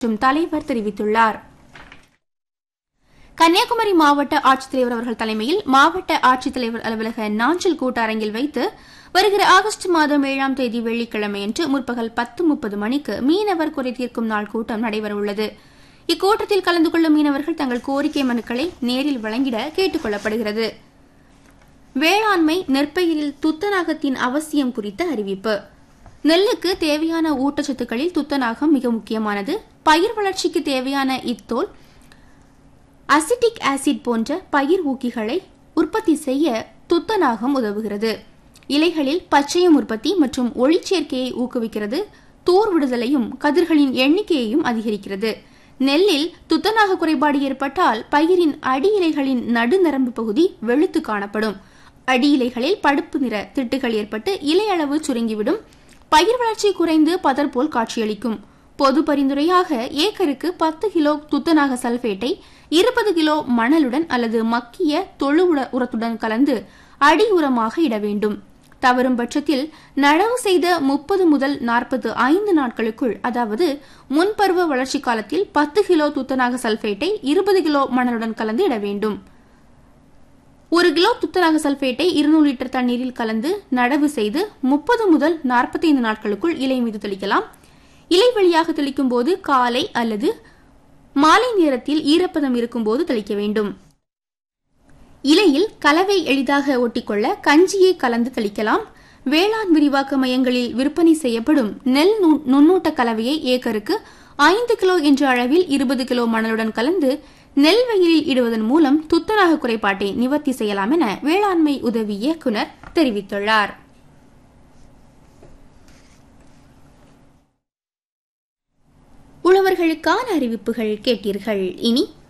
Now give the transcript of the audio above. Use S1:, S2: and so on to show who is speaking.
S1: மற்றும் தலைவர் தெரிவித்துள்ளார் கன்னியாகுமரி மாவட்ட ஆட்சித்தலைவர் அவர்கள் தலைமையில் மாவட்ட ஆட்சித்தலைவர் அலுவலக நாஞ்சில் கூட்டரங்கில் வைத்து வருகிற ஆகஸ்ட் மாதம் ஏழாம் தேதி வெள்ளிக்கிழமையன்று முற்பகல் பத்து முப்பது மணிக்கு மீனவர் குறை தீர்க்கும் நாள் கூட்டம் நடைபெறவுள்ளது இக்கூட்டத்தில் கலந்து கொள்ளும் மீனவர்கள் தங்கள் கோரிக்கை மனுக்களை நேரில் வழங்கிட கேட்டுக் கொள்ளப்படுகிறது வேளாண்மை நெற்பயிரில் துத்தநாகத்தின் அவசியம் குறித்த அறிவிப்பு நெல்லுக்கு தேவையான ஊட்டச்சத்துக்களில் துத்தநாகம் மிக முக்கியமானது பயிர் வளர்ச்சிக்கு தேவையான இத்தோல் அசிட்டிக் ஆசிட் போன்ற பயிர் ஊக்கிகளை உற்பத்தி செய்ய துத்தநாகம் உதவுகிறது இலைகளில் பச்சையம் உற்பத்தி மற்றும் ஒளிச்சேர்க்கையை ஊக்குவிக்கிறது தூர் விடுதலையும் கதிர்களின் எண்ணிக்கையையும் அதிகரிக்கிறது நெல்லில் துத்தநாக குறைபாடு ஏற்பட்டால் பயிரின் அடி இலைகளின் நடுநரம்பு பகுதி வெளுத்து காணப்படும் அடி இலைகளில் படுப்பு நிற திட்டுகள் ஏற்பட்டு இலை அளவு சுருங்கிவிடும் பயிர் வளர்ச்சி குறைந்து பதர் போல் காட்சியளிக்கும் பொது பரிந்துரையாக ஏக்கருக்கு பத்து கிலோ துத்தநாக சல்பேட்டை இருபது கிலோ மணலுடன் அல்லது மக்கிய தொழு உரத்துடன் கலந்து அடி உரமாக இட வேண்டும் தவறும் பட்சத்தில் நடவு செய்த முப்பது முதல் நாற்பது ஐந்து நாட்களுக்குள் அதாவது முன்பருவ வளர்ச்சி காலத்தில் பத்து கிலோ துத்தநாக சல்பேட்டை இருபது கிலோ மணலுடன் கலந்து இட வேண்டும் ஒரு கிலோ துத்தநாக சல்பேட்டை இருநூறு லிட்டர் தண்ணீரில் கலந்து நடவு செய்து முப்பது முதல் நாற்பத்தைந்து நாட்களுக்குள் இலை மீது தெளிக்கலாம் இலை வழியாக தெளிக்கும் போது காலை அல்லது மாலை நேரத்தில் ஈரப்பதம் இருக்கும்போது தெளிக்க வேண்டும் இலையில் கலவை எளிதாக ஒட்டிக்கொள்ள கஞ்சியை கலந்து தெளிக்கலாம் வேளாண் விரிவாக்க மையங்களில் விற்பனை செய்யப்படும் நெல் நுண்ணூட்ட கலவையை ஏக்கருக்கு ஐந்து கிலோ என்ற அளவில் இருபது கிலோ மணலுடன் கலந்து நெல் வெயிலில் இடுவதன் மூலம் துத்தநாக குறைபாட்டை நிவர்த்தி செய்யலாம் என வேளாண்மை உதவி இயக்குநர் தெரிவித்துள்ளார் உழவர்களுக்கான அறிவிப்புகள் கேட்டீர்கள் இனி